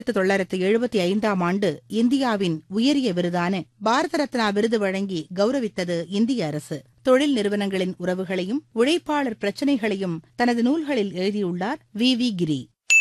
ஆயிரத்தி தொள்ளாயிரத்தி எழுபத்தி ஐந்தாம் ஆண்டு இந்தியாவின் உயரிய விருதான பாரத ரத்னா விருது வழங்கி கௌரவித்தது இந்திய அரசு தொழில் நிறுவனங்களின் உறவுகளையும் உழைப்பாளர் பிரச்சினைகளையும் தனது நூல்களில் எழுதியுள்ளார் வி வி கிரி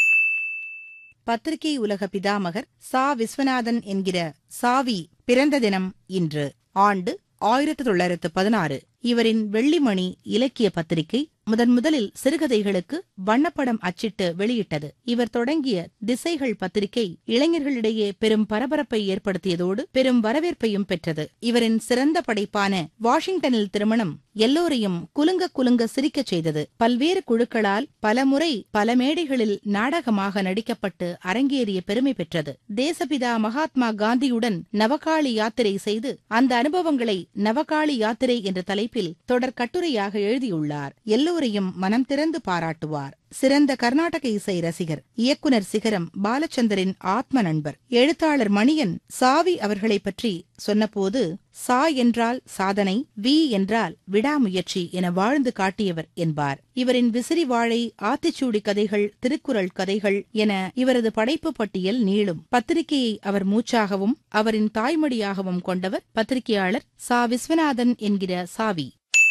பத்திரிகை உலக பிதாமகர் சா விஸ்வநாதன் என்கிற சாவி பிறந்த தினம் இன்று ஆண்டு ஆயிரத்து தொள்ளாயிரத்து பதினாறு இவரின் வெள்ளிமணி இலக்கிய பத்திரிகை முதன் முதலில் சிறுகதைகளுக்கு வண்ணப்படம் அச்சிட்டு வெளியிட்டது இவர் தொடங்கிய திசைகள் பத்திரிகை இளைஞர்களிடையே பெரும் பரபரப்பை ஏற்படுத்தியதோடு பெரும் வரவேற்பையும் பெற்றது இவரின் சிறந்த படைப்பான வாஷிங்டனில் திருமணம் எல்லோரையும் குலுங்க குலுங்க சிரிக்கச் செய்தது பல்வேறு குழுக்களால் பலமுறை பல மேடைகளில் நாடகமாக நடிக்கப்பட்டு அரங்கேறிய பெருமை பெற்றது தேசபிதா மகாத்மா காந்தியுடன் நவகாளி யாத்திரை செய்து அந்த அனுபவங்களை நவகாளி யாத்திரை என்ற தலைப்பில் தொடர் கட்டுரையாக எழுதியுள்ளார் எல்லோரையும் மனம் திறந்து பாராட்டுவார் சிறந்த கர்நாடக இசை ரசிகர் இயக்குனர் சிகரம் பாலச்சந்தரின் ஆத்ம நண்பர் எழுத்தாளர் மணியன் சாவி அவர்களைப் பற்றி சொன்னபோது சா என்றால் சாதனை வி என்றால் விடாமுயற்சி என வாழ்ந்து காட்டியவர் என்பார் இவரின் விசிறி வாழை ஆத்திச்சூடி கதைகள் திருக்குறள் கதைகள் என இவரது படைப்பு பட்டியல் நீளும் பத்திரிகையை அவர் மூச்சாகவும் அவரின் தாய்மொழியாகவும் கொண்டவர் பத்திரிகையாளர் சா விஸ்வநாதன் என்கிற சாவி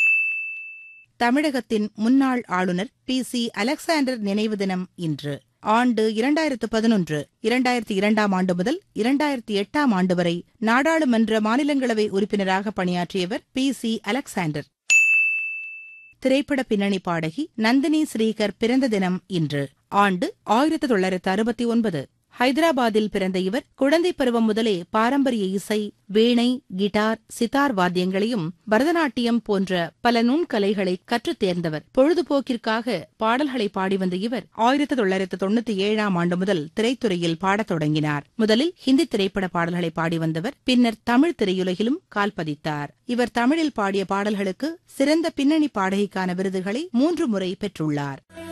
தமிழகத்தின் முன்னாள் ஆளுநர் பி சி அலெக்சாண்டர் நினைவு தினம் இன்று ஆண்டு இரண்டாயிரத்து பதினொன்று இரண்டாயிரத்தி இரண்டாம் ஆண்டு முதல் இரண்டாயிரத்தி எட்டாம் ஆண்டு வரை நாடாளுமன்ற மாநிலங்களவை உறுப்பினராக பணியாற்றியவர் பி சி அலெக்சாண்டர் திரைப்பட பின்னணி பாடகி நந்தினி ஸ்ரீகர் பிறந்த தினம் இன்று ஆண்டு ஆயிரத்து தொள்ளாயிரத்து அறுபத்தி ஒன்பது ஹைதராபாத்தில் பிறந்த இவர் குழந்தை பருவம் முதலே பாரம்பரிய இசை வீணை கிட்டார் சித்தார் வாத்தியங்களையும் பரதநாட்டியம் போன்ற பல நுண்கலைகளை கற்றுத் தேர்ந்தவர் பொழுதுபோக்கிற்காக பாடல்களை பாடி வந்த இவர் ஆயிரத்தி தொள்ளாயிரத்து தொண்ணூத்தி ஏழாம் ஆண்டு முதல் திரைத்துறையில் பாடத் தொடங்கினார் முதலில் ஹிந்தி திரைப்பட பாடல்களை பாடி வந்தவர் பின்னர் தமிழ் திரையுலகிலும் கால் பதித்தார் இவர் தமிழில் பாடிய பாடல்களுக்கு சிறந்த பின்னணி பாடகிக்கான விருதுகளை மூன்று முறை பெற்றுள்ளார்